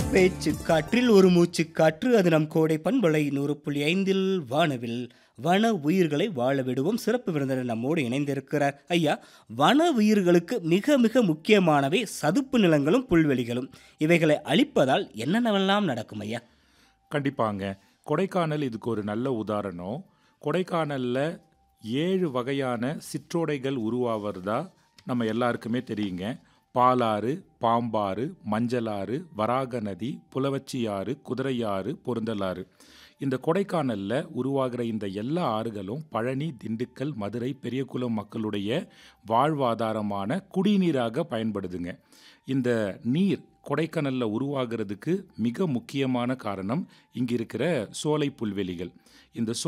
பேச்சு காற்றில் ஒரு மூச்சு காற்று அது நம் கோடை பண்பலை நூறு புள்ளி ஐந்தில் வானவில் வன உயிர்களை வாழ விடுவோம் சிறப்பு விருந்தினர் நம்மோடு இணைந்திருக்கிறார் ஐயா வன உயிர்களுக்கு மிக மிக முக்கியமானவை சதுப்பு நிலங்களும் புல்வெளிகளும் இவைகளை அழிப்பதால் என்னென்னவெல்லாம் நடக்கும் ஐயா கண்டிப்பாங்க கொடைக்கானல் இதுக்கு ஒரு நல்ல உதாரணம் கொடைக்கானலில் ஏழு வகையான சிற்றோடைகள் உருவாகிறதா நம்ம எல்லாருக்குமே தெரியுங்க பாலாறு பாம்பாறு மஞ்சளாறு வராக நதி புலவச்சியாறு குதிரையாறு பொருந்தலாறு இந்த கொடைக்கானலில் உருவாகிற இந்த எல்லா ஆறுகளும் பழனி திண்டுக்கல் மதுரை பெரியகுளம் மக்களுடைய வாழ்வாதாரமான குடிநீராக பயன்படுதுங்க இந்த நீர் கொடைக்கானலில் உருவாகிறதுக்கு மிக முக்கியமான காரணம் இங்கே இருக்கிற சோலை புல்வெளிகள் இந்த சோ